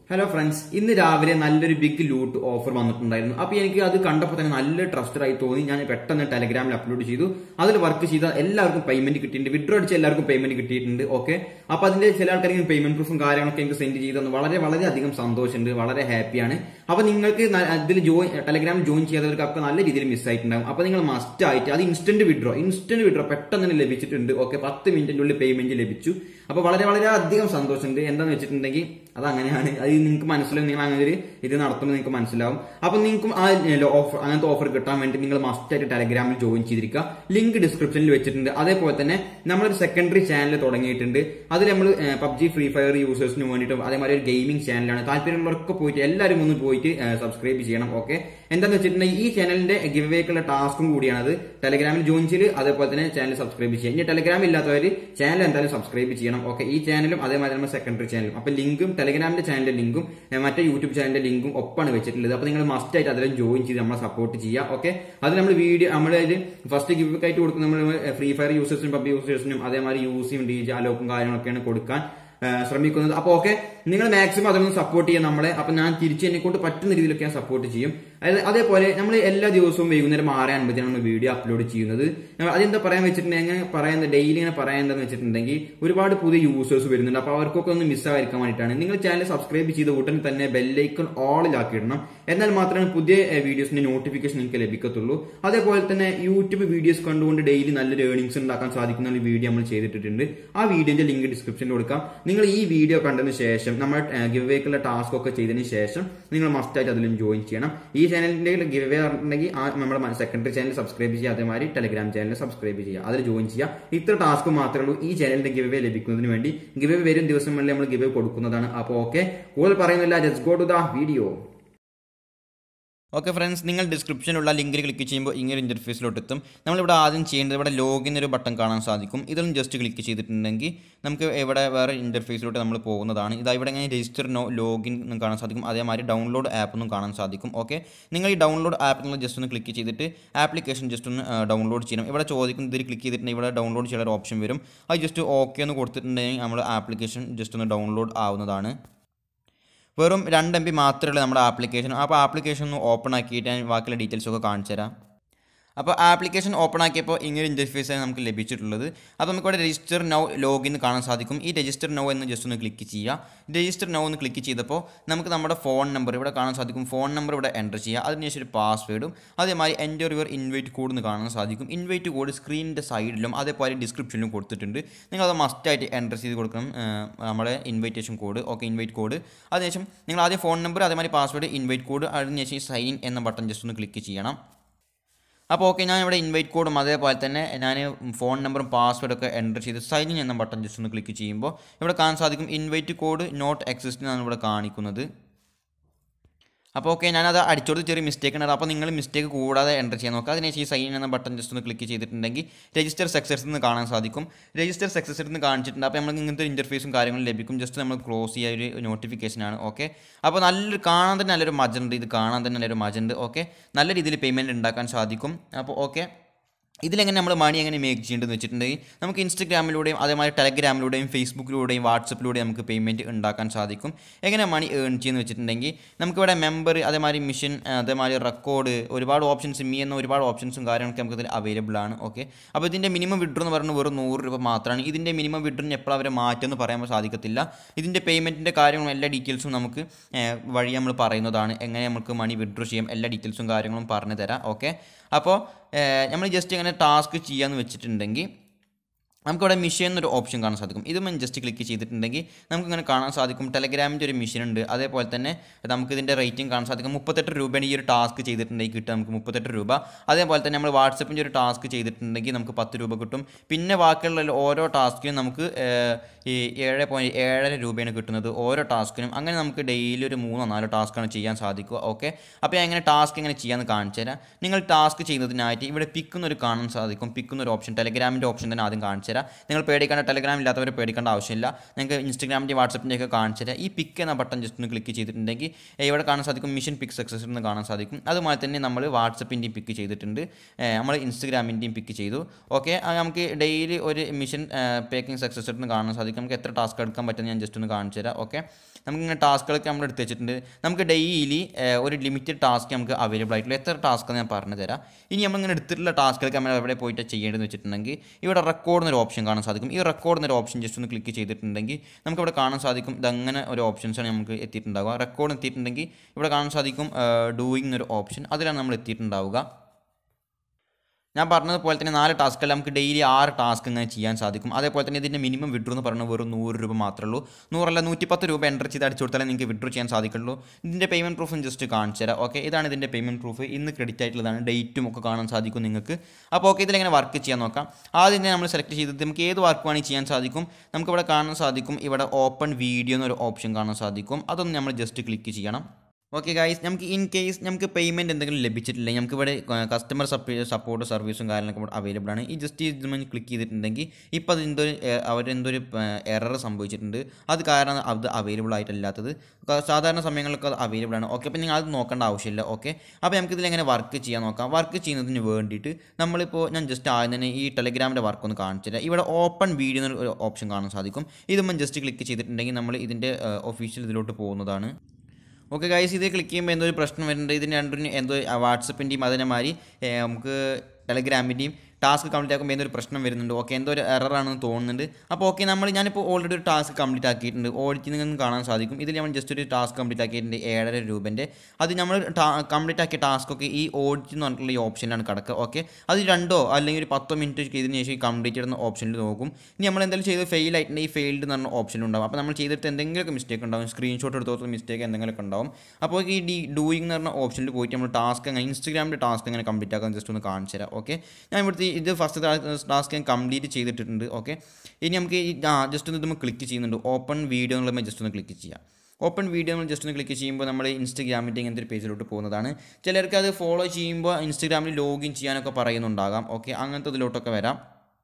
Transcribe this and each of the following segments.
hello friends ഇന്ന് രാവിലെ നല്ലൊരു ബിഗ് ലൂട്ട് ഓഫർ വന്നിട്ടുണ്ടായിരുന്നു അപ്പൊ എനിക്ക് അത് കണ്ടപ്പോൾ തന്നെ നല്ല ട്രസ്റ്റഡ് ആയി തോന്നി ഞാൻ പെട്ടെന്ന് ടെലഗ്രാമിൽ അപ്ലോഡ് ചെയ്തു അതിൽ വർക്ക് ചെയ്ത എല്ലാവർക്കും പേയ്മെന്റ് കിട്ടിയിട്ടുണ്ട് വിഡ്രോ അടിച്ച എല്ലാവർക്കും പേയ്മെന്റ് കിട്ടിയിട്ടുണ്ട് ഓക്കെ അപ്പൊ അതിന്റെ ചില ആൾക്കാർക്ക് പേയ്മെന്റ് പ്രൂഫും കാര്യങ്ങളൊക്കെ എനിക്ക് സെൻഡ് ചെയ്തെന്ന് വളരെ വളരെ അധികം സന്തോഷമുണ്ട് വളരെ ഹാപ്പിയാണ് അപ്പൊ നിങ്ങൾക്ക് ന- ഇതിൽ ജോയിൻ ടെലഗ്രാം ജോയിൻ ചെയ്യാത്തവർക്കൊക്കെ നല്ല രീതിയിൽ മിസ് ആയിട്ടുണ്ടാകും അപ്പൊ നിങ്ങൾ മസ്റ്റ് ആയിട്ട് അത് ഇൻസ്റ്റന്റ് വിഡ്രോ ഇൻസ്റ്റന്റ് വിഡ്രോ പെട്ടെന്ന് തന്നെ ലഭിച്ചിട്ടുണ്ട് ഓക്കെ പത്ത് മിനിറ്റിനുള്ളിൽ പേയ്മെന്റ് ലഭിച്ചു അപ്പൊ വളരെ വളരെ അധികം സന്തോഷമുണ്ട് എന്താന്ന് വെച്ചിട്ടുണ്ടെങ്കിൽ അത് അങ്ങനെയാണ് അത് നിങ്ങൾക്ക് മനസ്സിലാവും നിങ്ങൾ അങ്ങനെ ഒരു ഇത് നടത്തുമ്പോൾ നിങ്ങൾക്ക് മനസ്സിലാവും അപ്പൊ നിങ്ങൾക്കും ആ ഓഫർ അങ്ങനത്തെ ഓഫർ കിട്ടാൻ വേണ്ടി നിങ്ങൾ മസ്റ്റ് ആയിട്ട് ടെലഗ്രാമിൽ ജോയിൻ ചെയ്തിരിക്കുക ലിങ്ക് ഡിസ്ക്രിപ്ഷനിൽ വെച്ചിട്ടുണ്ട് അതേപോലെ തന്നെ നമ്മളൊരു സെക്കൻഡറി ചാനൽ തുടങ്ങിയിട്ടുണ്ട് അതിൽ നമ്മൾ പബ്ജി ഫ്രീ ഫയർ യൂസേഴ്സിന് വേണ്ടിയിട്ടും അതേമാതിരി ഒരു ഗെയിമിംഗ് ചാനലാണ് താല്പര്യമുള്ളവർക്ക് പോയിട്ട് എല്ലാവരും ഒന്ന് പോയിട്ട് സബ്സ്ക്രൈബ് ചെയ്യണം ഓക്കെ എന്താന്ന് വെച്ചിട്ടുണ്ടെങ്കിൽ ഈ ചാനലിന്റെ ഗിവ് വേക്കുള്ള ടാസ്കും കൂടിയാണത് ടെലഗ്രാമിൽ ജോയിൻ ചെയ്ത് അതേപോലെ തന്നെ ചാനൽ സബ്സ്ക്രൈബ് ചെയ്യുക ഇനി ടെലഗ്രാം ഇല്ലാത്തവർ ചാനൽ എന്തായാലും സബ്സ്ക്രൈബ് ചെയ്യണം ഓക്കെ ഈ ചാനലും അതേമാതിരി നമ്മുടെ സെക്കൻഡറി ചാനലും അപ്പൊ ലിങ്കും ടെലഗ്രാമിന്റെ ചാനലിന്റെ ലിങ്കും ഏഹ്, മറ്റേ യൂട്യൂബ് ചാനലിന്റെ ലിങ്കും ഒപ്പാണ് വെച്ചിട്ടുള്ളത് അപ്പൊ നിങ്ങൾ മസ്റ്റ് ആയിട്ട് അതിലും ജോയിൻ ചെയ്ത് നമ്മളെ സപ്പോർട്ട് ചെയ്യുക ഓക്കെ അത് നമ്മൾ വീഡിയോ നമ്മൾ അതിൽ ഫസ്റ്റ് ഗിവ് ആയിട്ട് കൊടുക്കുന്ന നമ്മൾ ഫ്രീ ഫയർ യൂസേഴ്സിനും പബ്ജി യൂസേഴ്സിനും അതേമാതിരി യൂസിയും ഡി ജെ അലോക്കും കാര്യങ്ങളൊക്കെയാണ് കൊടുക്കാൻ ഏഹ്, ശ്രമിക്കുന്നത് അപ്പൊ ഓക്കെ നിങ്ങൾ മാക്സിമം അതൊന്ന് സപ്പോർട്ട് ചെയ്യാം നമ്മളെ അപ്പൊ ഞാൻ തിരിച്ച് എന്നെ കൊണ്ട് പറ്റുന്ന രീതിയിലൊക്കെ ഞാൻ സപ്പോർട്ട് ചെയ്യും അതായത് അതേപോലെ നമ്മൾ എല്ലാ ദിവസവും വൈകുന്നേരം ആറ് അൻപതിനാണ് നമ്മൾ വീഡിയോ അപ്ലോഡ് ചെയ്യുന്നത് നമ്മൾ അതെന്താ പറയാൻ വെച്ചിട്ടുണ്ടെങ്കിൽ എങ്ങനെ പറയുന്നത് ഡെയിലി ഇങ്ങനെ പറയാൻ വെച്ചിട്ടുണ്ടെങ്കിൽ ഒരുപാട് പുതിയ യൂസേഴ്സ് വരുന്നുണ്ട് അപ്പൊ അവർക്കൊക്കെ ഒന്ന് മിസ്സായിരിക്കാൻ വേണ്ടിയിട്ടാണ് നിങ്ങൾ ചാനൽ സബ്സ്ക്രൈബ് ചെയ്ത ഉടൻ തന്നെ ബെല്ലൈക്കൺ ഓളിലാക്കി ഇടണം എന്നാൽ മാത്രമേ പുതിയ വീഡിയോസിന്റെ നോട്ടിഫിക്കേഷൻ നിങ്ങൾക്ക് ലഭിക്കത്തുള്ളൂ അതേപോലെ തന്നെ യൂട്യൂബ് വീഡിയോസ് കണ്ടുകൊണ്ട് ഡെയിലി നല്ലൊരു ഏർണിംഗ്സ് ഉണ്ടാക്കാൻ സാധിക്കുന്ന ഒരു വീഡിയോ നമ്മൾ ചെയ്തിട്ടുണ്ട് ആ വീഡിയോന്റെ ലിങ്ക് ഡിസ്ക്രിപ്ഷനിൽ കൊടുക്കാം നിങ്ങൾ ഈ വീഡിയോ കണ്ടതിന് ശേഷം നമ്മൾ ഗിവ് വേക്കുള്ള ടാസ്ക് ഒക്കെ ചെയ്തതിന് ശേഷം നിങ്ങൾ മസ്റ്റായിട്ട് അതിലും ജോയിൻ ചെയ്യണം ഈ ചാനലിന്റെ ഗിവ് വേ ഉണ്ടെങ്കിൽ ആ നമ്മുടെ സെക്കൻഡറി ചാനൽ സബ്സ്ക്രൈബ് ചെയ്യുക അതേമാതിരി ടെലഗ്രാം ചാനൽ സബ്സ്ക്രൈബ് ചെയ്യുക അതിൽ ജോയിൻ ചെയ്യുക ഇത്ര ടാസ്ക് മാത്രമേ ഉള്ളൂ ഈ ചാനലിന്റെ ഗിവ് വേ ലഭിക്കുന്നതിന് വേണ്ടി ഗിവ് വേ വരും ദിവസങ്ങളിൽ നമ്മൾ ഗിവ് വേ കൊടുക്കുന്നതാണ് അപ്പോൾ ഓക്കെ കൂടുതൽ പറയുന്നില്ല just go to the video okay friends നിങ്ങൾ ഡിസ്ക്രിപ്ഷനിലുള്ള ലിങ്കിൽ ക്ലിക്ക് ചെയ്യുമ്പോൾ ഇങ്ങനെ ഇന്റർഫേസിലോട്ട് എത്തും നമ്മളിവിടെ ആദ്യം ചെയ്യേണ്ടത് ഇവിടെ ലോഗിൻ ഒരു ബട്ടൺ കാണാൻ സാധിക്കും ഇതിലും ജസ്റ്റ് ക്ലിക്ക് ചെയ്തിട്ടുണ്ടെങ്കിൽ നമുക്ക് ഇവിടെ വേറെ ഇന്റർഫേസിലോട്ട് നമ്മൾ പോകുന്നതാണ് ഇതാ ഇവിടെ ഇങ്ങനെ രജിസ്റ്റർ നോ ലോഗിൻ എന്നും കാണാൻ സാധിക്കും അതേമാതിരി ഡൗൺലോഡ് ആപ്പ് എന്നും കാണാൻ സാധിക്കും ഓക്കെ നിങ്ങൾ ഈ ഡൗൺലോഡ് ആപ്പ് എന്നുള്ള ജസ്റ്റ് ഒന്ന് ക്ലിക്ക് ചെയ്തിട്ട് ആപ്ലിക്കേഷൻ ജസ്റ്റ് ഒന്ന് ഡൗൺലോഡ് ചെയ്യണം ഇവിടെ ചോദിക്കുന്ന ഇതിൽ ക്ലിക്ക് ചെയ്തിട്ടുണ്ടെങ്കിൽ ഇവിടെ ഡൗൺലോഡ് ചെയ്യാൻ ഒരു ഓപ്ഷൻ വരും അത് ജസ്റ്റ് ഓക്കെ എന്ന് കൊടുത്തിട്ടുണ്ടെങ്കിൽ നമ്മൾ ആപ്ലിക്കേഷൻ ജസ്റ്റ് ഒന്ന് ഡൗൺലോഡ് ആവുന്നതാണ് വെറും രണ്ട് എം ബി മാത്രമേ ഉള്ളൂ നമ്മുടെ ആപ്ലിക്കേഷൻ അപ്പോൾ ആപ്ലിക്കേഷൻ ഒന്ന് ഓപ്പൺ ആക്കിയിട്ട് ഞാൻ ബാക്കിയുള്ള ഡീറ്റെയിൽസ് ഒക്കെ കാണിച്ചു തരാം അപ്പോൾ ആപ്ലിക്കേഷൻ ഓപ്പൺ ആക്കിയപ്പോൾ ഇങ്ങനെ ഇൻ്റർഫേസാണ് നമുക്ക് ലഭിച്ചിട്ടുള്ളത് അപ്പോൾ നമുക്ക് ഇവിടെ രജിസ്റ്റർ നൗ ലോഗിൻ കാണാൻ സാധിക്കും ഈ രജിസ്റ്റർ നൗ എന്ന് ജസ്റ്റ് ഒന്ന് ക്ലിക്ക് ചെയ്യുക രജിസ്റ്റർ നൗ എന്ന് ക്ലിക്ക് ചെയ്തപ്പോൾ നമുക്ക് നമ്മുടെ ഫോൺ നമ്പർ ഇവിടെ കാണാൻ സാധിക്കും ഫോൺ നമ്പർ ഇവിടെ എൻ്റർ ചെയ്യുക അതിനുശേഷം ഒരു പാസ്വേഡും അതേമാതിരി എൻ്റർ യുവർ ഇൻവൈറ്റ് കോഡ് എന്ന് കാണാൻ സാധിക്കും ഇൻവൈറ്റ് കോഡ് സ്ക്രീനിൻ്റെ സൈഡിലും അതേപോലെ ഡിസ്ക്രിപ്ഷനിലും കൊടുത്തിട്ടുണ്ട് നിങ്ങൾ അത് മസ്റ്റായിട്ട് എൻ്റർ ചെയ്ത് കൊടുക്കണം ഏഹ്, നമ്മുടെ invitation code okay invite code അതിനുശേഷം നിങ്ങൾ ആദ്യം ഫോൺ നമ്പർ അതേമാതിരി പാസ്വേഡ് ഇൻവൈറ്റ് കോഡ് അതിനുശേഷം സൈൻ ഇൻ എന്ന ബട്ടൺ ജസ്റ്റ് ഒന്ന് ക്ലിക്ക് ചെയ്യണം അപ്പോൾ ഓക്കെ ഞാൻ ഇവിടെ ഇൻവൈറ്റ് കോഡും അതേപോലെ തന്നെ ഞാൻ ഫോൺ നമ്പറും പാസ്വേഡൊക്കെ എൻ്റർ ചെയ്ത് സൈൻ ഇൻ എന്ന ബട്ടൺ ജസ്റ്റ് ഒന്ന് ക്ലിക്ക് ചെയ്യുമ്പോൾ ഇവിടെ കാണാൻ സാധിക്കും ഇൻവൈറ്റ് കോഡ് നോട്ട് എക്സിസ്റ്റ് എന്നാണ് ഇവിടെ കാണിക്കുന്നത് അപ്പോൾ ഓക്കെ ഞാനത് അടിച്ചോട് ചെറിയ മിസ്റ്റേക്ക് ഉണ്ട് അപ്പോൾ നിങ്ങൾ മിസ്റ്റേക്ക് കൂടാതെ എൻ്റർ ചെയ്യാൻ നോക്കുക അതിനുശേഷം ഈ സൈൻ എന്ന ബട്ടൺ ജസ്റ്റ് ഒന്ന് ക്ലിക്ക് ചെയ്തിട്ടുണ്ടെങ്കിൽ രജിസ്റ്റർ സക്സസ് എന്ന് കാണാൻ സാധിക്കും രജിസ്റ്റർ സക്സസ് എന്ന് കാണിച്ചിട്ടുണ്ട് അപ്പോൾ നമുക്ക് ഇങ്ങനത്തെ ഇൻ്റർഫേസും കാര്യങ്ങളും ലഭിക്കും ജസ്റ്റ് നമ്മൾ ക്ലോസ് ചെയ്യുക ഒരു നോട്ടിഫിക്കേഷനാണ് ഓക്കെ അപ്പോൾ നല്ലൊരു കാണാൻ തന്നെ നല്ലൊരു മജുണ്ട് ഇത് കാണാൻ തന്നെ നല്ലൊരു മജുണ്ട് ഓക്കെ നല്ല രീതിയിൽ പേയ്മെൻറ്റ് ഉണ്ടാക്കാൻ സാധിക്കും അപ്പോൾ ഓക്കെ ഇതിലെങ്ങനെ നമ്മൾ മണി എങ്ങനെ മേക്ക് ചെയ്യേണ്ടതെന്ന് വെച്ചിട്ടുണ്ടെങ്കിൽ നമുക്ക് ഇൻസ്റ്റഗ്രാമിലൂടെയും അതേമാതിരി ടെലഗ്രാമിലൂടെയും ഫേസ്ബുക്കിലൂടെയും വാട്സപ്പിലൂടെയും നമുക്ക് പേയ്മെൻറ്റ് ഉണ്ടാക്കാൻ സാധിക്കും എങ്ങനെ മണി ഏൺ ചെയ്യുമെന്ന് വെച്ചിട്ടുണ്ടെങ്കിൽ നമുക്കിവിടെ മെമ്പർ അതേമാതിരി മിഷൻ അതേമാതിരി റെക്കോർഡ് ഒരുപാട് ഓപ്ഷൻസ് മീ എന്ന ഒരുപാട് ഓപ്ഷൻസും കാര്യങ്ങളൊക്കെ നമുക്ക് ഇതിൽ അവൈലബിൾ ആണ് ഓക്കെ അപ്പോൾ ഇതിൻ്റെ മിനിമം വിഡ്രോ എന്ന് പറയുന്നത് വെറും നൂറ് രൂപ മാത്രമാണ് ഇതിൻ്റെ മിനിമം വിഡ്രോന് എപ്പോഴും അവരെ മാറ്റുമെന്ന് പറയാൻ സാധിക്കത്തില്ല ഇതിൻ്റെ പേയ്മെൻറ്റിൻ്റെ കാര്യങ്ങളും എല്ലാ ഡീറ്റെയിൽസും നമുക്ക് ഏഹ്, വഴി നമ്മൾ പറയുന്നതാണ് എങ്ങനെ നമുക്ക് മണി വിഡ്രോ ചെയ്യാം എല്ലാ ഡീറ്റെയിൽസും കാര്യങ്ങളും പറഞ്ഞു തരാം ഓക്കെ അപ്പോൾ നമ്മൾ ജസ്റ്റ് ഇങ്ങനെ ടാസ്ക് ചെയ്യാമെന്ന് വെച്ചിട്ടുണ്ടെങ്കിൽ നമുക്കിവിടെ മിഷൻ എന്നൊരു ഓപ്ഷൻ കാണാൻ സാധിക്കും ഇതും ജസ്റ്റ് ക്ലിക്ക് ചെയ്തിട്ടുണ്ടെങ്കിൽ നമുക്കിങ്ങനെ കാണാൻ സാധിക്കും ടെലഗ്രാമിൻ്റെ ഒരു മിഷൻ ഉണ്ട് അതേപോലെ തന്നെ നമുക്ക് ഇതിൻ്റെ റേറ്റിംഗ് കാണാൻ സാധിക്കും മുപ്പത്തെട്ട് രൂപയാണ് ഈ ഒരു ടാസ്ക് ചെയ്തിട്ടുണ്ടെങ്കിൽ കിട്ടുക നമുക്ക് മുപ്പത്തെട്ട് രൂപ അതേപോലെ തന്നെ നമ്മൾ വാട്സപ്പിൻ്റെ ഒരു ടാസ്ക് ചെയ്തിട്ടുണ്ടെങ്കിൽ നമുക്ക് പത്ത് രൂപ കിട്ടും പിന്നെ ബാക്കിയുള്ള ഓരോ ടാസ്കിനും നമുക്ക് ഏഹ്, ഈ ഏഴ് പോയിൻറ്റ് ഏഴര രൂപയാണ് കിട്ടുന്നത് ഓരോ ടാസ്കിനും അങ്ങനെ നമുക്ക് ഡെയിലി ഒരു മൂന്നോ നാലോ ടാസ്ക്കാണ് ചെയ്യാൻ സാധിക്കുക ഓക്കെ അപ്പോൾ ഞാൻ എങ്ങനെ ടാസ്ക് എങ്ങനെ ചെയ്യാമെന്ന് കാണിച്ചു തരാം നിങ്ങൾ ടാസ്ക് ചെയ്യുന്നതിനായിട്ട് ഇവിടെ പിക്കുന്നൊരു കാണാൻ സാധിക്കും പിക്കുന്നൊരു ഓപ്ഷൻ ടെലഗ്രാമിൻ്റെ ഓപ്ഷൻ തന്നെ ആദ്യം കാണിച്ചു തരാം തരാം നിങ്ങൾ പേടിക്കേണ്ട ടെലഗ്രാം ഇല്ലാത്തവർ പേടിക്കേണ്ട ആവശ്യമില്ല നിങ്ങൾക്ക് ഇൻസ്റ്റാഗ്രാമിൻ്റെ വാട്സപ്പിൻ്റെ ഒക്കെ കാണിച്ചു തരാം ഈ പിക്ക് എന്ന ബട്ടൺ ജസ്റ്റ് ഒന്ന് ക്ലിക്ക് ചെയ്തിട്ടുണ്ടെങ്കിൽ ഏ, ഇവിടെ കാണാൻ സാധിക്കും മിഷൻ പിക്ക് സക്സസ് എന്ന് കാണാൻ സാധിക്കും അതുപോലെ തന്നെ നമ്മൾ വാട്സപ്പിൻ്റെയും പിക്ക് ചെയ്തിട്ടുണ്ട് ഏ, നമ്മൾ ഇൻസ്റ്റഗ്രാമിൻ്റെയും പിക്ക് ചെയ്തു ഓക്കെ നമുക്ക് ഡെയിലി ഒരു മിഷൻ പേക്കിംഗ് സക്സസ് എന്ന് കാണാൻ സാധിക്കും നമുക്ക് എത്ര ടാസ്ക് എടുക്കാൻ പറ്റുമെന്ന് ഞാൻ ജസ്റ്റ് ഒന്ന് കാണിച്ചു തരാം ഓക്കെ നമുക്കിങ്ങനെ ടാസ്കുകളൊക്കെ നമ്മൾ എടുത്ത് വെച്ചിട്ടുണ്ട് നമുക്ക് ഡെയിലി ഒരു ലിമിറ്റഡ് ടാസ്ക് നമുക്ക് അവൈലബിൾ ആയിട്ടുള്ള എത്ര ടാസ്ക് ഞാൻ പറഞ്ഞു തരാം ഇനി നമ്മളിങ്ങനെ എടുത്തിട്ടുള്ള ടാസ്കുകളൊക്കെ നമ്മൾ എവിടെ പോയിട്ട് ചെയ്യേണ്ടതെന്ന് വെച്ചിട്ടുണ്ടെങ്കിൽ ഇവിടെ റെക്കോർഡ് എന്നൊരു ഓപ്ഷൻ കാണാൻ സാധിക്കും ഈ റെക്കോർഡ് എന്നൊരു ഓപ്ഷൻ ജസ്റ്റ് ഒന്ന് ക്ലിക്ക് ചെയ്തിട്ടുണ്ടെങ്കിൽ നമുക്ക് ഇവിടെ കാണാൻ സാധിക്കും ഇതങ്ങനെ ഒരു ഓപ്ഷൻസാണ് നമുക്ക് എത്തിയിട്ടുണ്ടാവുക റെക്കോർഡ് എത്തിയിട്ടുണ്ടെങ്കിൽ ഇവിടെ കാണാൻ സാധിക്കും ഡൂയിങ് എന്നൊരു ഓപ്ഷൻ അതിലാണ് നമ്മൾ എത്തിയിട്ടുണ്ടാവുക ഞാൻ പറഞ്ഞതുപോലെ തന്നെ നാല് ടാസ്കുകൾ നമുക്ക് ഡെയിലി ആറ് ടാസ്ക് ഇങ്ങനെ ചെയ്യാൻ സാധിക്കും അതേപോലെ തന്നെ ഇതിൻ്റെ മിനിമം വിഡ്രോ എന്ന് പറയുന്നത് വെറും നൂറ് രൂപ മാത്രമേ ഉള്ളൂ നൂറല്ല നൂറ്റിപ്പത്ത് രൂപ എൻ്റർ ചെയ്ത് അടിച്ചു കൊടുത്താലേ നിങ്ങൾക്ക് വിഡ്രോ ചെയ്യാൻ സാധിക്കുള്ളൂ ഇതിൻ്റെ പേയ്മെൻറ്റ് പ്രൂഫും ജസ്റ്റ് കാണിച്ചു തരാം ഓക്കെ ഇതാണ് ഇതിൻ്റെ പേയ്മെൻറ്റ് പ്രൂഫ് ഇന്ന് ക്രെഡിറ്റ് ആയിട്ടുള്ളതാണ് ഡേറ്റും ഒക്കെ കാണാൻ സാധിക്കും നിങ്ങൾക്ക് അപ്പോൾ ഓക്കെ ഇതിലെങ്ങനെ വർക്ക് ചെയ്യാൻ നോക്കാം ആദ്യം തന്നെ നമ്മൾ സെലക്ട് ചെയ്തിട്ട് നമുക്ക് ഏത് വർക്ക് വേണമെങ്കിൽ ചെയ്യാൻ സാധിക്കും നമുക്ക് ഇവിടെ കാണാൻ സാധിക്കും ഇവിടെ ഓപ്പൺ വീഡിയോ എന്നൊരു ഓപ്ഷൻ കാണാൻ സാധിക്കും അതൊന്ന് നമ്മൾ ജസ്റ്റ് ക്ലിക്ക് ചെയ്യണം ഓക്കെ ഗൈസ് നമുക്ക് ഇൻ കേസ് നമുക്ക് പേയ്മെൻറ്റ് എന്തെങ്കിലും ലഭിച്ചിട്ടില്ല നമുക്ക് ഇവിടെ കസ്റ്റമർ സപ്പോർട്ട് സർവീസും കാര്യങ്ങളൊക്കെ ഇവിടെ അവൈലബിൾ ആണ് ഈ ജസ്റ്റ് ഇത് ക്ലിക്ക് ചെയ്തിട്ടുണ്ടെങ്കിൽ ഇപ്പോൾ അത് എന്തോ അവരെന്തൊരു എറർ സംഭവിച്ചിട്ടുണ്ട് അത് കാരണം അത് അവൈലബിൾ ആയിട്ടല്ലാത്തത് ക- സാധാരണ സമയങ്ങളിലൊക്കെ അത് അവൈലബിൾ ആണ് ഓക്കെ അപ്പോൾ നിങ്ങൾ അത് നോക്കേണ്ട ആവശ്യമില്ല ഓക്കെ അപ്പോൾ നമുക്ക് ഇതിൽ എങ്ങനെ വർക്ക് ചെയ്യാൻ നോക്കാം വർക്ക് ചെയ്യുന്നതിന് വേണ്ടിയിട്ട് നമ്മളിപ്പോൾ ഞാൻ ജസ്റ്റ് ആദ്യം തന്നെ ഈ ടെലഗ്രാമിൻ്റെ വർക്ക് ഒന്ന് കാണിച്ചു തരാം ഇവിടെ ഓപ്പൺ വീഡിയോ എന്നൊരു ഓപ്ഷൻ കാണാൻ സാധിക്കും ഇതുമ്പോൾ ജസ്റ്റ് ക്ലിക്ക് ചെയ്തിട്ടുണ്ടെങ്കിൽ നമ്മൾ ഇതിൻ്റെ ഒഫീഷ്യൽ ഇതിലോട്ട് പോകുന്നതാണ് ഓക്കെ ഗൈസ് ഇത് ക്ലിക്ക് ചെയ്യുമ്പോൾ എന്തോ ഒരു പ്രശ്നം വരുന്നുണ്ട് ഇതിന് രണ്ടിനും എന്തോ വാട്സപ്പിൻ്റെയും അതിനെമാതിരി ഏ, നമുക്ക് ടെലഗ്രാമിൻ്റെയും ടാസ്ക് കംപ്ലീറ്റ് ആക്കുമ്പോൾ എന്തോ ഒരു പ്രശ്നം വരുന്നുണ്ട് ഓക്കെ എന്തോ ഒരു എററാണെന്ന് തോന്നുന്നുണ്ട് അപ്പോൾ ഓക്കെ നമ്മൾ ഞാനിപ്പോൾ ഓൾറെഡി ഒരു ടാസ്ക് കംപ്ലീറ്റ് ആക്കിയിട്ടുണ്ട് ഓഡിറ്റ് നിങ്ങൾക്ക് കാണാൻ സാധിക്കും ഇതിൽ നമ്മൾ ജസ്റ്റ് ഒരു ടാസ്ക് കംപ്ലീറ്റ് ആക്കിയിട്ടുണ്ട് ഏഴര രൂപൻ്റെ അത് നമ്മൾ കംപ്ലീറ്റ് ആക്കിയ ടാസ്ക് ഒക്കെ ഈ ഓഡിറ്റ് എന്ന് പറഞ്ഞിട്ടുള്ള ഈ ഓപ്ഷനിലാണ് കിടക്കുക ഓക്കെ അത് രണ്ടോ അല്ലെങ്കിൽ ഒരു പത്തോ മിനിറ്റ് ചെയ്തതിന് ശേഷം ഈ കംപ്ലീറ്റ് ചെയ്യുന്ന ഓപ്ഷനിൽ നോക്കും ഇനി നമ്മൾ എന്തെങ്കിലും ചെയ്ത് ഫെയിൽ ആയിട്ടുണ്ടെങ്കിൽ ഈ ഫെയിൽഡ് എന്ന് പറഞ്ഞ ഓപ്ഷൻ ഉണ്ടാവും അപ്പോൾ നമ്മൾ ചെയ്തിട്ട് എന്തെങ്കിലുമൊക്കെ മിസ്റ്റേക്ക് ഉണ്ടാവും സ്ക്രീൻഷോട്ട് എടുത്തോട്ട് മിസ്റ്റേക്ക് എന്തെങ്കിലുമൊക്കെ ഉണ്ടാവും അപ്പോൾ ഈ ഡി ഡൂയിങ് എന്ന് പറഞ്ഞ ഓപ്ഷനിൽ പോയിട്ട് നമ്മൾ ടാസ്ക് അങ്ങനെ ഇൻസ്റ്റാഗ്രാമിൻ്റെ ടാസ്ക് എങ്ങനെ കംപ്ലീറ്റ് ആക്കാൻ ജസ്റ്റ് ഒന്ന് കാണിച്ചു തരാം ഓക്കെ ഞാൻ ഇവിടുത്തെ ഇത് ഫസ്റ്റ് ടാസ്ക് ഞാൻ കംപ്ലീറ്റ് ചെയ്തിട്ടുണ്ട് ഓക്കെ ഇനി നമുക്ക് ഈ ആ ജസ്റ്റ് ഒന്ന് നമ്മൾ ക്ലിക്ക് ചെയ്യുന്നുണ്ട് ഓപ്പൺ വീഡിയോ എന്നുള്ള ജസ്റ്റ് ഒന്ന് ക്ലിക്ക് ചെയ്യാം ഓപ്പൺ വീഡിയോ നമ്മൾ ജസ്റ്റ് ഒന്ന് ക്ലിക്ക് ചെയ്യുമ്പോൾ നമ്മൾ ഇൻസ്റ്റഗ്രാമിൻ്റെ ഇങ്ങനത്തെ ഒരു പേജിലോട്ട് പോകുന്നതാണ് ചിലർക്ക് അത് ഫോളോ ചെയ്യുമ്പോൾ ഇൻസ്റ്റഗ്രാമിൽ ലോഗിൻ ചെയ്യാനൊക്കെ പറയുന്നുണ്ടാകാം ഓക്കെ അങ്ങനത്തെ ഇതിലോട്ടൊക്കെ വരാം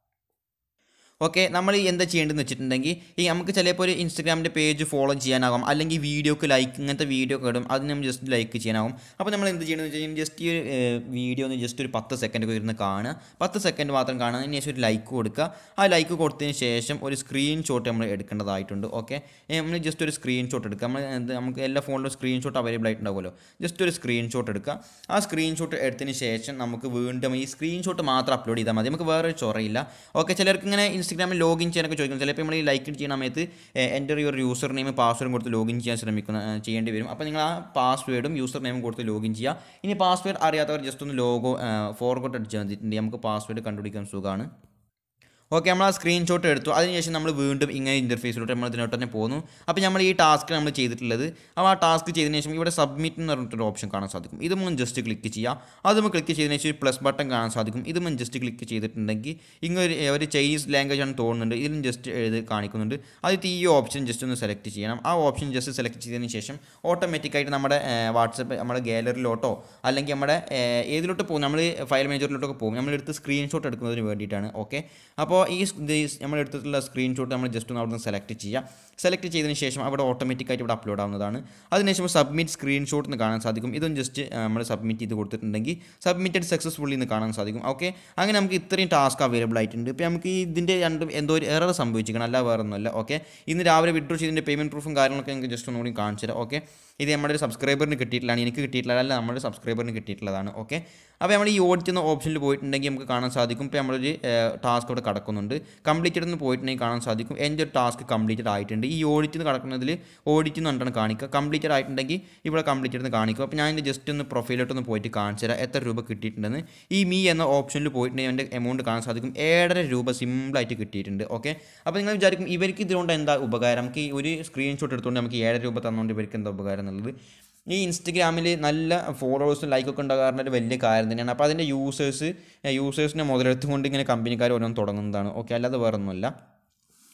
ഓക്കെ നമ്മൾ എന്താ ചെയ്യേണ്ടതെന്ന് വെച്ചിട്ടുണ്ടെങ്കിൽ ഈ നമുക്ക് ചിലപ്പോൾ ഒരു ഇൻസ്റ്റഗ്രാമിൻ്റെ പേജ് ഫോളോ ചെയ്യാനാകും അല്ലെങ്കിൽ വീഡിയോക്ക് ലൈക്ക് ഇങ്ങനത്തെ വീഡിയോ ഒക്കെ ഇടും അത് നമ്മൾ ജസ്റ്റ് ലൈക്ക് ചെയ്യാനാകും അപ്പോൾ നമ്മൾ എന്ത് ചെയ്യണമെന്ന് വെച്ച് കഴിഞ്ഞാൽ ജസ്റ്റ് ഈ ഒരു വീഡിയോ ഒന്ന് ജസ്റ്റ് ഒരു പത്ത് സെക്കൻഡ് ഒക്കെ ഇരുന്ന് കാണുക പത്ത് സെക്കൻഡ് മാത്രം കാണുക അതിന് ശേഷം ഒരു ലൈക്ക് കൊടുക്കുക ആ ലൈക്ക് കൊടുത്തതിന് ശേഷം ഒരു സ്ക്രീൻഷോട്ട് നമ്മൾ എടുക്കേണ്ടതായിട്ടുണ്ട് ഓക്കെ നമ്മൾ ജസ്റ്റ് ഒരു സ്ക്രീൻഷോട്ട് എടുക്കുക നമ്മൾ എന്ത് നമുക്ക് എല്ലാ ഫോണിലും സ്ക്രീൻഷോട്ട് അവൈലബിൾ ആയിട്ടുണ്ടാവുമല്ലോ ജസ്റ്റ് ഒരു സ്ക്രീൻഷോട്ട് എടുക്കുക ആ സ്ക്രീൻഷോട്ട് എടുത്തതിന് ശേഷം നമുക്ക് വീണ്ടും ഈ സ്ക്രീൻഷോട്ട് മാത്രം അപ്ലോഡ് ചെയ്താൽ മതി നമുക്ക് വേറെ ഒരു ചൊറയില്ല ഓക്കെ ചിലർക്ക് ഇങ്ങനെ ഇൻസ്റ്റഗ്രാമിൽ ലോഗിൻ ചെയ്യാനൊക്കെ ചോദിക്കും ചിലപ്പോൾ നമ്മൾ ഈ ലൈക്ക് ചെയ്യുന്ന സമയത്ത് എൻ്റെ ഒരു യൂസർ നെയിം പാസ്വേഡും കൊടുത്ത് ലോഗിൻ ചെയ്യാൻ ശ്രമിക്കുന്ന ഏ, ചെയ്യേണ്ടി വരും അപ്പോൾ നിങ്ങൾ ആ പാസ്വേഡും യൂസർ നെയിമും കൊടുത്ത് ലോഗിൻ ചെയ്യുക ഇനി പാസ്വേഡ് അറിയാത്തവർ ജസ്റ്റ് ഒന്ന് ലോഗോ ഫോർഗോട്ട് അടിച്ചാൽ മതിട്ടുണ്ട് നമുക്ക് പാസ്വേഡ് കണ്ടുപിടിക്കാൻ സുഖമാണ് ഓക്കെ നമ്മൾ ആ സ്ക്രീൻഷോട്ട് എടുത്തു അതിനുശേഷം നമ്മൾ വീണ്ടും ഇങ്ങനെ ഇൻ്റർഫേസിലോട്ട് നമ്മൾ ഇതിനോട്ട് തന്നെ പോകുന്നു അപ്പോൾ നമ്മൾ ഈ ടാസ്ക് നമ്മൾ ചെയ്തിട്ടുള്ളത് അപ്പോൾ ആ ടാസ്ക് ചെയ്തതിന് ശേഷം ഇവിടെ സബ്മിറ്റ് എന്ന് പറഞ്ഞിട്ടൊരു ഓപ്ഷൻ കാണാൻ സാധിക്കും ഇത് മുൻ ജസ്റ്റ് ക്ലിക്ക് ചെയ്യുക അത് നമ്മൾ ക്ലിക്ക് ചെയ്തതിന് ശേഷം പ്ലസ് ബട്ടൺ കാണാൻ സാധിക്കും ഇത് മുൻ ജസ്റ്റ് ക്ലിക്ക് ചെയ്തിട്ടുണ്ടെങ്കിൽ ഇങ്ങൊരു ഒരു ചൈനീസ് ലാംഗ്വേജ് ആണ് തോന്നുന്നുണ്ട് ഇതിലും ജസ്റ്റ് എഴുതി കാണിക്കുന്നുണ്ട് ആദ്യത്തെ ഈ ഓപ്ഷൻ ജസ്റ്റ് ഒന്ന് സെലക്ട് ചെയ്യണം ആ ഓപ്ഷൻ ജസ്റ്റ് സെലക്ട് ചെയ്തതിന് ശേഷം ഓട്ടോമാറ്റിക്കായിട്ട് നമ്മുടെ വാട്സപ്പ് നമ്മുടെ ഗാലറിയിലോട്ടോ അല്ലെങ്കിൽ നമ്മുടെ ഏഹ്, ഏതിലോട്ട് പോകും നമ്മൾ ഫയൽ മേജറിലോട്ടൊക്കെ പോകും നമ്മളെടുത്ത് സ്ക്രീൻഷോട്ട് എടുക്കുന്നതിന് വേണ്ടിയിട്ടാണ് ഓക്കെ അപ്പോൾ ഈ സ്- ഇത് ഈ നമ്മൾ എടുത്തിട്ടുള്ള സ്ക്രീൻഷോട്ട് നമ്മൾ ജസ്റ്റ് ഒന്ന് അവിടെ നിന്ന് സെലക്ട് ചെയ്യുക സെലക്ട് ചെയ്തതിന് ശേഷം അവിടെ ഓട്ടോമാറ്റിക്കായിട്ട് ഇവിടെ അപ്ലോഡ് ആവുന്നതാണ് അതിനുശേഷം സബ്മിറ്റ് സ്ക്രീൻഷോട്ട് എന്ന് കാണാൻ സാധിക്കും ഇതും ജസ്റ്റ് നമ്മൾ സബ്മിറ്റ് ചെയ്ത് കൊടുത്തിട്ടുണ്ടെങ്കിൽ സബ്മിറ്റഡ് സക്സസ്ഫുള്ളി എന്ന് കാണാൻ സാധിക്കും ഓക്കെ അങ്ങനെ നമുക്ക് ഇത്രയും ടാസ്ക് അവൈലബിൾ ആയിട്ടുണ്ട് ഇപ്പോൾ നമുക്ക് ഈ ഇതിൻ്റെ രണ്ടും എന്തോ ഒരു എറർ സംഭവിച്ചിരിക്കണം അല്ല വേറെ ഒന്നുമല്ല ഓക്കെ ഇന്ന് രാവിലെ വിഡ്രോ ചെയ്തതിൻ്റെ പേയ്മെൻറ്റ് പ്രൂഫും കാര്യങ്ങളൊക്കെ നിങ്ങൾക്ക് ജസ്റ്റ് ഒന്നുകൂടി കാണിച്ചു തരാം ഓക്കെ ഇത് നമ്മുടെ ഒരു സബ്സ്ക്രൈബറിന് കിട്ടിയിട്ടുള്ളതാണ് എനിക്ക് കിട്ടിയിട്ടുള്ളതല്ല നമ്മുടെ സബ്സ്ക്രൈബറിന് കിട്ടിയിട്ടുള്ളതാണ് ഓക്കെ അപ്പോൾ നമ്മൾ ഈ ഓഡിറ്റ് എന്ന ഓപ്ഷനിൽ പോയിട്ടുണ്ടെങ്കിൽ നമുക്ക് കാണാൻ സാധിക്കും ഇപ്പോൾ നമ്മളൊരു ടാസ്ക് ഇവിടെ കിടക്കുന്നുണ്ട് കംപ്ലീറ്റഡ് എന്ന് പോയിട്ടുണ്ടെങ്കിൽ കാണാൻ സാധിക്കും എൻ്റെ ഒരു ടാസ്ക് കംപ്ലീറ്റഡ് ആയിട്ടുണ്ട് ഈ ഓഡിറ്റ് എന്ന് കിടക്കുന്നതിൽ ഓഡിറ്റ് എന്ന് പറഞ്ഞിട്ടാണ് കാണിക്കുക കംപ്ലീറ്റഡ് ആയിട്ടുണ്ടെങ്കിൽ ഇവിടെ കംപ്ലീറ്റഡ് എന്ന് കാണിക്കുക അപ്പോൾ ഞാൻ ഇതിൻ്റെ ജസ്റ്റ് ഒന്ന് പ്രൊഫൈലോട്ടൊന്ന് പോയിട്ട് കാണിച്ചു തരാം എത്ര രൂപ കിട്ടിയിട്ടുണ്ടെന്ന് ഈ മീ എന്ന ഓപ്ഷനിൽ പോയിട്ടുണ്ടെങ്കിൽ എൻ്റെ എമൗണ്ട് കാണാൻ സാധിക്കും ഏഴര രൂപ സിമ്പിളായിട്ട് കിട്ടിയിട്ടുണ്ട് ഓക്കെ അപ്പോൾ നിങ്ങൾ വിചാരിക്കും ഇവർക്ക് ഇതുകൊണ്ട് എന്താ ഉപകാരം നമുക്ക് ഈ ഒരു സ്ക്രീൻഷോട്ട് എടുത്തുകൊണ്ട് നമുക്ക് ഈ ഏഴര രൂപ തന്നുകൊണ്ട് ഇവർക്ക് എന്താ ഉപകാരം എന്നുള്ളത് ഈ ഇൻസ്റ്റഗ്രാമിൽ നല്ല ഫോളോവേഴ്സും ലൈക്കൊക്കെ ഉണ്ടാകാറുള്ള ഒരു വലിയ കാര്യം തന്നെയാണ് അപ്പോൾ അതിൻ്റെ യൂസേഴ്സ് യൂസേഴ്സിനെ മുതലെടുത്തുകൊണ്ട് ഇങ്ങനെ കമ്പനിക്കാർ ഓരോന്ന് തുടങ്ങുന്നതാണ് ഓക്കെ അല്ലാതെ വേറെ ഒന്നുമല്ല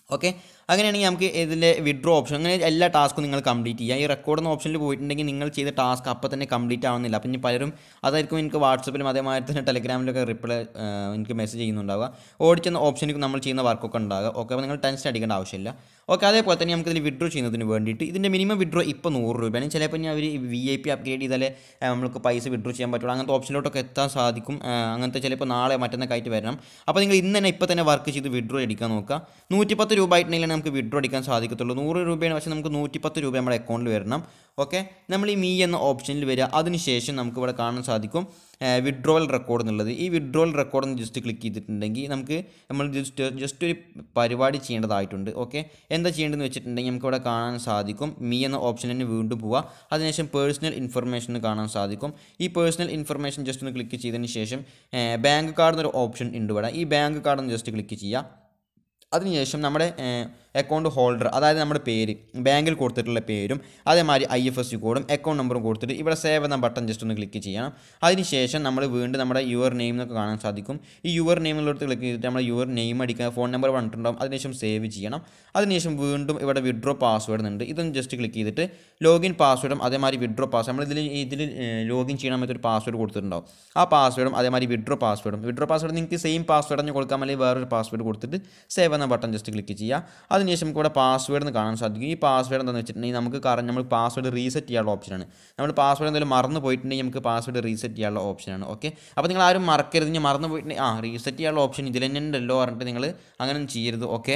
ഓക്കെ അങ്ങനെയാണെങ്കിൽ നമുക്ക് ഇതിൻ്റെ വിഡ്രോ ഓപ്ഷൻ അങ്ങനെ എല്ലാ ടാസ്ക്കും നിങ്ങൾ കംപ്ലീറ്റ് ചെയ്യുക ഈ റെക്കോർഡ് എന്ന ഓപ്ഷനിൽ പോയിട്ടുണ്ടെങ്കിൽ നിങ്ങൾ ചെയ്ത ടാസ്ക് അപ്പോൾ തന്നെ കംപ്ലീറ്റ് ആവുന്നില്ല അപ്പം ഇനി പലരും അതായിരിക്കും എനിക്ക് വാട്സപ്പിലും അതേമാതിരി തന്നെ ടെലഗ്രാമിലൊക്കെ റിപ്ലൈ എനിക്ക് മെസ്സേജ് ചെയ്യുന്നുണ്ടാവുക ഓടിച്ചെന്ന ഓപ്ഷനിൽ നമ്മൾ ചെയ്യുന്ന വർക്കൊക്കെ ഉണ്ടാകുക ഓക്കെ അപ്പോൾ നിങ്ങൾ ടെൻഷൻ അടിക്കേണ്ട ആവശ്യമില്ല ഓക്കെ അതേപോലെ തന്നെ നമുക്ക് ഇതിൽ വിഡ്രോ ചെയ്യുന്നതിന് വേണ്ടിയിട്ട് ഇതിൻ്റെ മിനിമം വിഡ്രോ ഇപ്പോൾ നൂറ് രൂപയാണ് ചിലപ്പോൾ ഇനി അവർ വി ഐ പി അപ്ഗ്രേഡ് ചെയ്താലേ ആ, നമുക്ക് പൈസ വിഡ്രോ ചെയ്യാൻ പറ്റുള്ളൂ അങ്ങനത്തെ ഓപ്ഷനിലോട്ടൊക്കെ എത്താൻ സാധിക്കും ആ, അങ്ങനത്തെ ചിലപ്പോൾ നാളെ മറ്റന്നൊക്കെ ആയിട്ട് വരണം അപ്പോൾ നിങ്ങൾ ഇന്ന് തന്നെ ഇപ്പോൾ തന്നെ വർക്ക് ചെയ്ത് വിഡ്രോ അടിക്കാൻ നോക്കുക നൂറ്റിപ്പത്ത് രൂപ ആയിട്ടുണ്ടെങ്കിൽ നമുക്ക് വിഡ്രോ അടിക്കാൻ സാധിക്കത്തുള്ളൂ നൂറ് രൂപയാണ് പക്ഷേ നമുക്ക് നൂറ്റിപ്പത്ത് രൂപ നമ്മുടെ അക്കൗണ്ടിൽ വരണം ഓക്കെ നമ്മൾ ഈ മീ എന്ന ഓപ്ഷനിൽ വരിക അതിനുശേഷം നമുക്ക് ഇവിടെ കാണാൻ സാധിക്കും വിഡ്രോവൽ റെക്കോർഡ് എന്നുള്ളത് ഈ വിഡ്രോവൽ റെക്കോർഡ് എന്ന് ജസ്റ്റ് ക്ലിക്ക് ചെയ്തിട്ടുണ്ടെങ്കിൽ നമുക്ക് നമ്മൾ ജസ്റ്റ് ജസ്റ്റ് ഒരു പരിപാടി ചെയ്യേണ്ടതായിട്ടുണ്ട് ഓക്കെ എന്താ ചെയ്യേണ്ടതെന്ന് വെച്ചിട്ടുണ്ടെങ്കിൽ നമുക്ക് ഇവിടെ കാണാൻ സാധിക്കും മീ എന്ന ഓപ്ഷനിൽ തന്നെ വീണ്ടും പോവുക അതിനുശേഷം പേഴ്സണൽ ഇൻഫർമേഷൻ കാണാൻ സാധിക്കും ഈ പേഴ്സണൽ ഇൻഫർമേഷൻ ജസ്റ്റ് ഒന്ന് ക്ലിക്ക് ചെയ്തതിന് ശേഷം ബാങ്ക് കാർഡ് എന്നൊരു ഓപ്ഷൻ ഉണ്ട് ഇവിടെ ഈ ബാങ്ക് കാർഡ് ഒന്ന് ജസ്റ്റ് ക്ലിക്ക് ചെയ്യുക അതിനുശേഷം നമ്മുടെ അക്കൗണ്ട് ഹോൾഡർ അതായത് നമ്മുടെ പേര് ബാങ്കിൽ കൊടുത്തിട്ടുള്ള പേരും അതേമാതിരി ഐ എഫ് എസ് സി കോഡും അക്കൗണ്ട് നമ്പറും കൊടുത്തിട്ട് ഇവിടെ സേവ് എന്ന ബട്ടൺ ജസ്റ്റ് ഒന്ന് ക്ലിക്ക് ചെയ്യണം അതിനുശേഷം നമ്മൾ വീണ്ടും നമ്മുടെ യുവർ നെയിം എന്നൊക്കെ കാണാൻ സാധിക്കും ഈ യുവർ നെയിമിലോട്ട് ക്ലിക്ക് ചെയ്തിട്ട് നമ്മൾ യുവർ നെയിം അടിക്കുക ഫോൺ നമ്പർ പറഞ്ഞിട്ടുണ്ടാവും അതിനുശേഷം സേവ് ചെയ്യണം അതിനുശേഷം വീണ്ടും ഇവിടെ വിഡ്രോ പാസ്വേഡ് ഉണ്ട് ഇതൊന്ന് ജസ്റ്റ് ക്ലിക്ക് ചെയ്തിട്ട് ലോഗിൻ പാസ്വേഡും അതേമാതിരി വിഡ്രോ പാസ് നമ്മൾ ഇതിൽ ഇതിൽ ലോഗിൻ ചെയ്യണം ഒരു പാസ്വേഡ് കൊടുത്തിട്ടുണ്ടാവും ആ പാസ്വേഡും അതേമാതിരി വിഡ്രോ പാസ്വേഡും വിഡ്രോ പാസ്വേഡ് നിങ്ങൾക്ക് സെയിം പാസ്വേഡ് തന്നെ കൊടുക്കാൻ അല്ലെങ്കിൽ വേറൊരു പാസ്വേഡ് കൊടുത്തിട്ട് സേവ് എന്ന ബട്ടൺ ജസ്റ്റ് ക്ലിക്ക് ചെയ്യുക അതിനുശേഷം നമുക്ക് ഇവിടെ പാസ്വേഡ് എന്ന് കാണാൻ സാധിക്കും ഈ പാസ്വേഡ് എന്താണെന്ന് വെച്ചിട്ടുണ്ടെങ്കിൽ നമുക്ക് കാരണം നമ്മൾ പാസ്വേഡ് റീസെറ്റ് ചെയ്യാനുള്ള ഓപ്ഷനാണ് നമ്മൾ പാസ്വേഡ് എന്തെങ്കിലും മറന്നു പോയിട്ടുണ്ടെങ്കിൽ നമുക്ക് പാസ്വേഡ് റീസെറ്റ് ചെയ്യാനുള്ള ഓപ്ഷനാണ് ഓക്കെ അപ്പോൾ നിങ്ങൾ ആരും മറക്കരുത് ഇനി മറന്നു പോയിട്ടുണ്ടെങ്കിൽ ആ റീസെറ്റ് ചെയ്യാനുള്ള ഓപ്ഷൻ ഇതിൽ തന്നെ ഉണ്ടല്ലോ പറഞ്ഞിട്ട് നിങ്ങൾ അങ്ങനെ ചെയ്യരുത് ഓക്കെ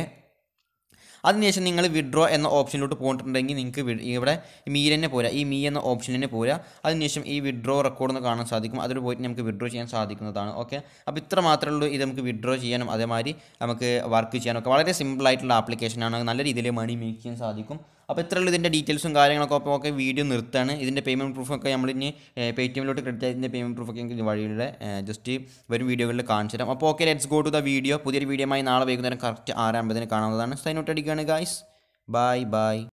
അതിനുശേഷം നിങ്ങൾ വിഡ്രോ എന്ന ഓപ്ഷനിലോട്ട് പോയിട്ടുണ്ടെങ്കിൽ നിങ്ങൾക്ക് വി- ഇവിടെ മീ തന്നെ പോരാ ഈ മീ എന്ന ഓപ്ഷൻ തന്നെ പോരാ അതിനുശേഷം ഈ വിഡ്രോ റെക്കോർഡ് എന്ന് കാണാൻ സാധിക്കും അതിൽ പോയിട്ട് നമുക്ക് വിഡ്രോ ചെയ്യാൻ സാധിക്കുന്നതാണ് ഓക്കെ അപ്പോൾ ഇത്ര മാത്രമേ ഉള്ളൂ ഇത് നമുക്ക് വിഡ്രോ ചെയ്യാനും അതേമാതിരി നമുക്ക് വർക്ക് ചെയ്യാനൊക്കെ വളരെ സിമ്പിൾ ആയിട്ടുള്ള ആപ്ലിക്കേഷനാണ് നല്ല രീതിയിൽ മണി മേക്ക് ചെയ്യാൻ സാധിക്കും അപ്പോൾ ഇത്രയുള്ള ഇതിൻ്റെ ഡീറ്റെയിൽസും കാര്യങ്ങളൊക്കെ അപ്പോൾ ഒക്കെ വീഡിയോ നിർത്താണ് ഇതിൻ്റെ പേയ്മെൻറ്റ് പ്രൂഫൊക്കെ നമ്മൾ ഇനി പേ ടി എമ്മിലോട്ട് ക്രെഡിറ്റ് ആയതിൻ്റെ പേയ്മെൻറ്റ് പ്രൂഫൊക്കെ എനിക്ക് വഴിയുടെ ജസ്റ്റ് വരും വീഡിയോകളിൽ കാണിച്ചു തരാം അപ്പോൾ okay let's go to the video പുതിയൊരു വീഡിയോയുമായി നാളെ വൈകുന്നേരം കറക്റ്റ് ആറാമ്പതിന് കാണാവുന്നതാണ് സൈൻ ഔട്ട് അടിക്കുകയാണ് ഗായ്സ് ബൈ ബൈ